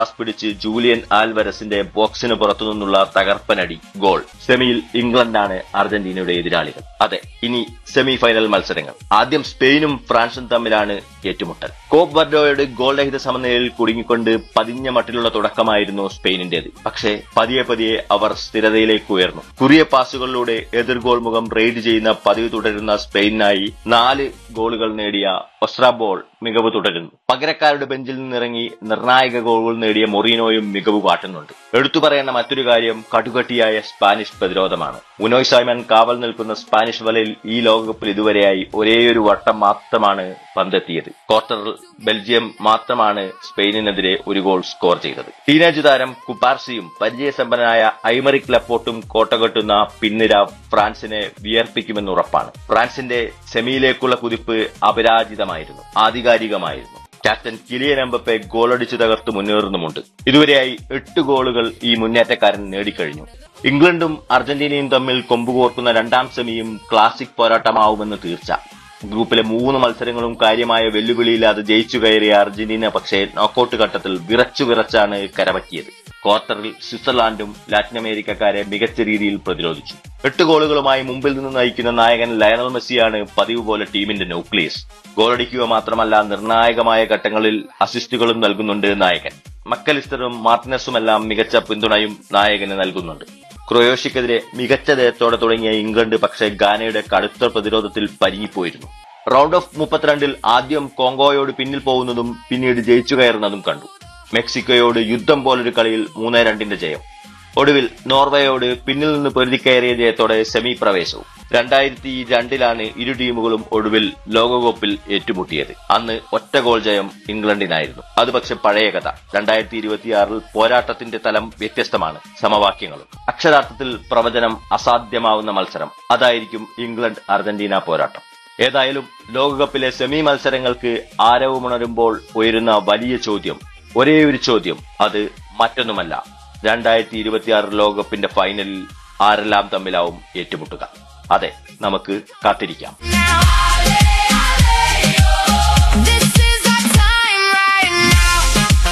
Pass പിടിച്ച് Julian ആൽവരസിന്റെ ബോക്സിന് പുറത്തുനിന്നുള്ള തകർപ്പനടി ഗോൾ സെമിയിൽ ഇംഗ്ലണ്ടാണ് അർജന്റീനയുടെ എതിരാളികൾ അതെ ഇനി സെമി ഫൈനൽ മത്സരങ്ങൾ ആദ്യം സ്പെയിനും ഫ്രാൻസും തമ്മിലാണ് ഏറ്റുമുട്ടൽ കോപ്പ് വർഡോയുടെ ഗോൾ രഹിത സമനിലയിൽ കുടുങ്ങിക്കൊണ്ട് പതിഞ്ഞ മട്ടിലുള്ള തുടക്കമായിരുന്നു സ്പെയിനിന്റേത് പക്ഷേ പതിയെ പതിയെ അവർ സ്ഥിരതയിലേക്ക് ഉയർന്നു കുറിയ പാസുകളിലൂടെ എതിർ ഗോൾ മുഖം റെയ്ഡ് ചെയ്യുന്ന പതിവ് തുടരുന്ന സ്പെയിനിനായി നാല് ഗോളുകൾ നേടിയ ഒസ്രാബോൾ മികവ് തുടരുന്നു പകരക്കാരുടെ ബെഞ്ചിൽ നിന്നിറങ്ങി നിർണായക ഗോളുകൾ നേടിയ മൊറീനോയും മികവ് കാട്ടുന്നുണ്ട് എടുത്തു പറയേണ്ട മറ്റൊരു കാര്യം കടുകട്ടിയായ സ്പാനിഷ് പ്രതിരോധമാണ് ഉനോയ് സൈമൻ കാവൽ നിൽക്കുന്ന സ്പാനിഷ് വലയിൽ ഈ ലോകകപ്പിൽ ഇതുവരെയായി ഒരേയൊരു വട്ടം മാത്രമാണ് പന്തെത്തിയത് ക്വാർട്ടറിൽ ബെൽജിയം മാത്രമാണ് സ്പെയിനിനെതിരെ ഒരു ഗോൾ സ്കോർ ചെയ്തത് ടീനേജ് താരം കുപ്പാർസിയും പരിചയസമ്പന്നനായ ഐമറിക് ലപ്പോർട്ടും കോട്ടകെട്ടുന്ന പിന്നിര ഫ്രാൻസിനെ വിയർപ്പിക്കുമെന്ന് ഉറപ്പാണ് ഫ്രാൻസിന്റെ സെമിയിലേക്കുള്ള കുതിപ്പ് അപരാജിതമായിരുന്നു ആധികാരികമായിരുന്നു ക്യാപ്റ്റൻ കിലിയൻ എംബപ്പെ ഗോളടിച്ചു തകർത്ത് മുന്നേറുന്നുമുണ്ട് ഇതുവരെയായി എട്ട് ഗോളുകൾ ഈ മുന്നേറ്റക്കാരൻ നേടിക്കഴിഞ്ഞു ഇംഗ്ലണ്ടും അർജന്റീനയും തമ്മിൽ കൊമ്പുകോർക്കുന്ന രണ്ടാം സെമിയും ക്ലാസിക് പോരാട്ടമാവുമെന്ന് തീർച്ച ഗ്രൂപ്പിലെ മൂന്ന് മത്സരങ്ങളും കാര്യമായ വെല്ലുവിളിയില്ലാതെ ജയിച്ചു കയറിയ അർജന്റീന പക്ഷേ നോക്കൌട്ട് ഘട്ടത്തിൽ വിറച്ചു വിറച്ചാണ് കരപറ്റിയത് ക്വാർട്ടറിൽ സ്വിറ്റ്സർലാൻഡും ലാറ്റിൻ അമേരിക്കക്കാരെ മികച്ച രീതിയിൽ പ്രതിരോധിച്ചു എട്ട് ഗോളുകളുമായി മുമ്പിൽ നിന്ന് നയിക്കുന്ന നായകൻ ലയണൽ മെസ്സിയാണ് പതിവ് പോലെ ടീമിന്റെ ന്യൂക്ലിയസ് ഗോളടിക്കുക മാത്രമല്ല നിർണായകമായ ഘട്ടങ്ങളിൽ അസിസ്റ്റുകളും നൽകുന്നുണ്ട് നായകൻ മക്കലിസ്റ്ററും മാർട്ടിനസുമെല്ലാം മികച്ച പിന്തുണയും നായകന് നൽകുന്നുണ്ട് ക്രൊയേഷ്യക്കെതിരെ മികച്ച ജയത്തോടെ തുടങ്ങിയ ഇംഗ്ലണ്ട് പക്ഷേ ഗാനയുടെ കടുത്ത പ്രതിരോധത്തിൽ പരിങ്ങിപ്പോയിരുന്നു റൗണ്ട് ഓഫ് മുപ്പത്തിരണ്ടിൽ ആദ്യം കോങ്കോയോട് പിന്നിൽ പോകുന്നതും പിന്നീട് ജയിച്ചു കയറുന്നതും കണ്ടു മെക്സിക്കോയോട് യുദ്ധം പോലൊരു കളിയിൽ മൂന്ന് രണ്ടിന്റെ ജയം ഒടുവിൽ നോർവേയോട് പിന്നിൽ നിന്ന് പൊരുതിക്കയറിയ ജയത്തോടെ സെമി പ്രവേശവും രണ്ടായിരത്തി രണ്ടിലാണ് ഇരു ടീമുകളും ഒടുവിൽ ലോകകപ്പിൽ ഏറ്റുമുട്ടിയത് അന്ന് ഒറ്റ ഗോൾ ജയം ഇംഗ്ലണ്ടിനായിരുന്നു അത് പക്ഷെ പഴയ കഥ രണ്ടായിരത്തി ഇരുപത്തിയാറിൽ പോരാട്ടത്തിന്റെ തലം വ്യത്യസ്തമാണ് സമവാക്യങ്ങളും അക്ഷരാർത്ഥത്തിൽ പ്രവചനം അസാധ്യമാവുന്ന മത്സരം അതായിരിക്കും ഇംഗ്ലണ്ട് അർജന്റീന പോരാട്ടം ഏതായാലും ലോകകപ്പിലെ സെമി മത്സരങ്ങൾക്ക് ആരവമുണരുമ്പോൾ ഉയരുന്ന വലിയ ചോദ്യം ഒരേ ഒരു ചോദ്യം അത് മറ്റൊന്നുമല്ല രണ്ടായിരത്തി ഇരുപത്തിയാറ് ലോകകപ്പിന്റെ ഫൈനലിൽ ആരെല്ലാം തമ്മിലാവും ഏറ്റുമുട്ടുക അതെ നമുക്ക് കാത്തിരിക്കാം This is our time right now.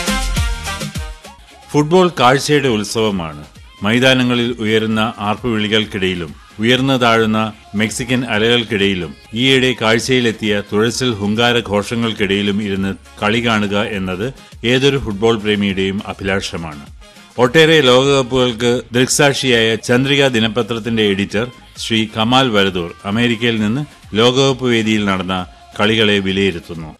Football കാഴ്ചയുടെ ഉത്സവമാണ് മൈതാനങ്ങളിൽ ഉയരുന്ന ആർപ്പുവിളികൾക്കിടയിലും ഉയർന്നു താഴുന്ന മെക്സിക്കൻ അലകൾക്കിടയിലും ഈയിടെ കാഴ്ചയിലെത്തിയ തുഴച്ചിൽ ഹുങ്കാര ഘോഷങ്ങൾക്കിടയിലും ഇരുന്ന് കളി കാണുക എന്നത് ഏതൊരു ഫുട്ബോൾ പ്രേമിയുടെയും അഭിലാഷമാണ് ഒട്ടേറെ ലോകകപ്പുകൾക്ക് ദൃക്സാക്ഷിയായ ചന്ദ്രിക ദിനപത്രത്തിന്റെ എഡിറ്റർ ശ്രീ കമാൽ വരദൂർ അമേരിക്കയിൽ നിന്ന് ലോകകപ്പ് വേദിയിൽ നടന്ന കളികളെ വിലയിരുത്തുന്നു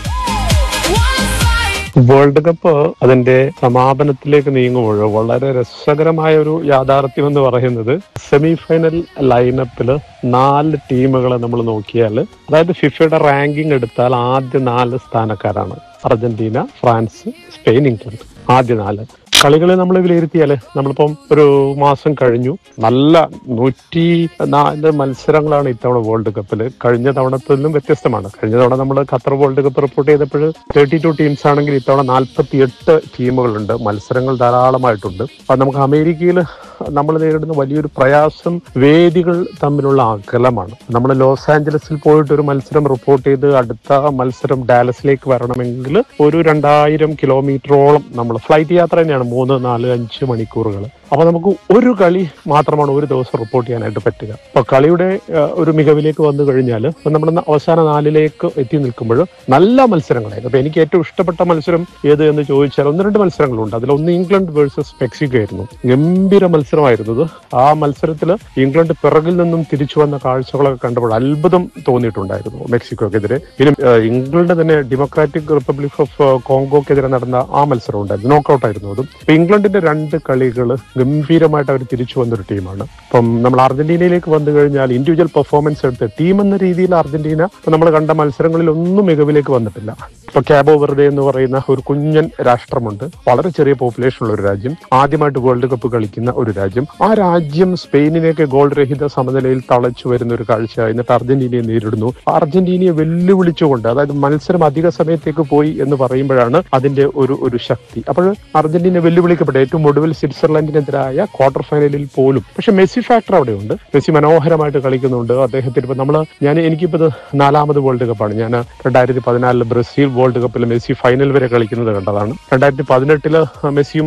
One fight. വേൾഡ് കപ്പ് അതിന്റെ സമാപനത്തിലേക്ക് നീങ്ങുമ്പോൾ വളരെ രസകരമായ ഒരു യാഥാർത്ഥ്യം എന്ന് പറയുന്നത് സെമി ഫൈനൽ ലൈനപ്പിൽ നാല് ടീമുകളെ നമ്മൾ നോക്കിയാൽ അതായത് ഫിഫയുടെ റാങ്കിങ് എടുത്താൽ ആദ്യ നാല് സ്ഥാനക്കാരാണ് അർജന്റീന ഫ്രാൻസ് സ്പെയിൻ ഇംഗ്ലണ്ട് ആദ്യ നാല് കളികളെ നമ്മൾ വിലയിരുത്തിയാല് നമ്മളിപ്പം ഒരു മാസം കഴിഞ്ഞു നല്ല നൂറ്റി നാല് മത്സരങ്ങളാണ് ഇത്തവണ വേൾഡ് കപ്പിൽ കഴിഞ്ഞ തവണത്തിലും വ്യത്യസ്തമാണ് കഴിഞ്ഞ തവണ നമ്മൾ ഖത്തർ വേൾഡ് കപ്പ് റിപ്പോർട്ട് ചെയ്തപ്പോൾ തേർട്ടി ടു ടീംസ് ആണെങ്കിൽ ഇത്തവണ നാൽപ്പത്തി എട്ട് ടീമുകളുണ്ട് മത്സരങ്ങൾ ധാരാളമായിട്ടുണ്ട് അപ്പൊ നമുക്ക് അമേരിക്കയിൽ നമ്മൾ നേരിടുന്ന വലിയൊരു പ്രയാസം വേദികൾ തമ്മിലുള്ള അകലമാണ് നമ്മൾ ലോസ് ആഞ്ചലസിൽ പോയിട്ട് ഒരു മത്സരം റിപ്പോർട്ട് ചെയ്ത് അടുത്ത മത്സരം ഡാലസിലേക്ക് വരണമെങ്കിൽ ഒരു രണ്ടായിരം കിലോമീറ്ററോളം നമ്മൾ ഫ്ലൈറ്റ് യാത്ര തന്നെയാണ് മൂന്ന് നാല് അഞ്ച് മണിക്കൂറുകൾ അപ്പൊ നമുക്ക് ഒരു കളി മാത്രമാണ് ഒരു ദിവസം റിപ്പോർട്ട് ചെയ്യാനായിട്ട് പറ്റുക അപ്പൊ കളിയുടെ ആ, ഒരു മികവിലേക്ക് വന്നു കഴിഞ്ഞാൽ നമ്മൾ അവസാന നാലിലേക്ക് എത്തി നിൽക്കുമ്പോൾ നല്ല മത്സരങ്ങളായിരുന്നു അപ്പൊ എനിക്ക് ഏറ്റവും ഇഷ്ടപ്പെട്ട മത്സരം ഏത് എന്ന് ചോദിച്ചാൽ ഒന്ന് രണ്ട് മത്സരങ്ങളുണ്ട് അതിലൊന്ന് ഇംഗ്ലണ്ട് വേഴ്സസ് മെക്സിക്കോ ആയിരുന്നു ഗംഭീര മത്സരമായിരുന്നു ഇത് ആ മത്സരത്തിൽ ഇംഗ്ലണ്ട് പിറകിൽ നിന്നും തിരിച്ചു വന്ന കാഴ്ചകളൊക്കെ കണ്ടപ്പോൾ അത്ഭുതം തോന്നിയിട്ടുണ്ടായിരുന്നു മെക്സിക്കോക്കെതിരെ ഇനി ആ, ഇംഗ്ലണ്ട് തന്നെ ഡെമോക്രാറ്റിക് റിപ്പബ്ലിക് ഓഫ് കോങ്കോക്കെതിരെ നടന്ന ആ മത്സരം ഉണ്ടായിരുന്നു നോക്കൌട്ട് ആയിരുന്നു അതും അപ്പൊ ഇംഗ്ലണ്ടിന്റെ രണ്ട് കളികൾ ഗംഭീരമായിട്ട് അവർ തിരിച്ചു വന്നൊരു ടീമാണ് അപ്പം നമ്മൾ അർജന്റീനയിലേക്ക് വന്നു കഴിഞ്ഞാൽ ഇൻഡിവിജ്വൽ പെർഫോമൻസ് എടുത്ത് ടീം എന്ന രീതിയിൽ അർജന്റീന ഇപ്പൊ നമ്മൾ കണ്ട മത്സരങ്ങളിൽ ഒന്നും മികവിലേക്ക് വന്നിട്ടില്ല ഇപ്പൊ ക്യാബോ വെറുതെ എന്ന് പറയുന്ന ഒരു കുഞ്ഞൻ രാഷ്ട്രമുണ്ട് വളരെ ചെറിയ പോപ്പുലേഷൻ ഉള്ള ഒരു രാജ്യം ആദ്യമായിട്ട് വേൾഡ് കപ്പ് കളിക്കുന്ന ഒരു രാജ്യം ആ രാജ്യം സ്പെയിനിനെയൊക്കെ ഗോൾ രഹിത സമനിലയിൽ തളച്ചു വരുന്ന ഒരു കാഴ്ച എന്നിട്ട് അർജന്റീനയെ നേരിടുന്നു അർജന്റീനയെ വെല്ലുവിളിച്ചുകൊണ്ട് അതായത് മത്സരം അധിക സമയത്തേക്ക് പോയി എന്ന് പറയുമ്പോഴാണ് അതിന്റെ ഒരു ഒരു ശക്തി അപ്പോൾ അർജന്റീന വെല്ലുവിളിക്കപ്പെട്ട ഏറ്റവും ഒടുവിൽ സ്വിറ്റ്സർലൻഡിനെതിരെ ബ്രസീലിനെതിരായ ക്വാർട്ടർ ഫൈനലിൽ പോലും പക്ഷെ മെസ്സി ഫാക്ടർ അവിടെയുണ്ട് മെസ്സി മനോഹരമായിട്ട് കളിക്കുന്നുണ്ട് അദ്ദേഹത്തിന് ഇപ്പൊ നമ്മൾ ഞാൻ എനിക്കിപ്പോ ഇത് നാലാമത് വേൾഡ് കപ്പാണ് ഞാൻ രണ്ടായിരത്തി പതിനാലില് ബ്രസീൽ വേൾഡ് കപ്പിൽ മെസ്സി ഫൈനൽ വരെ കളിക്കുന്നത് കണ്ടതാണ് രണ്ടായിരത്തി പതിനെട്ടില് മെസ്സിയും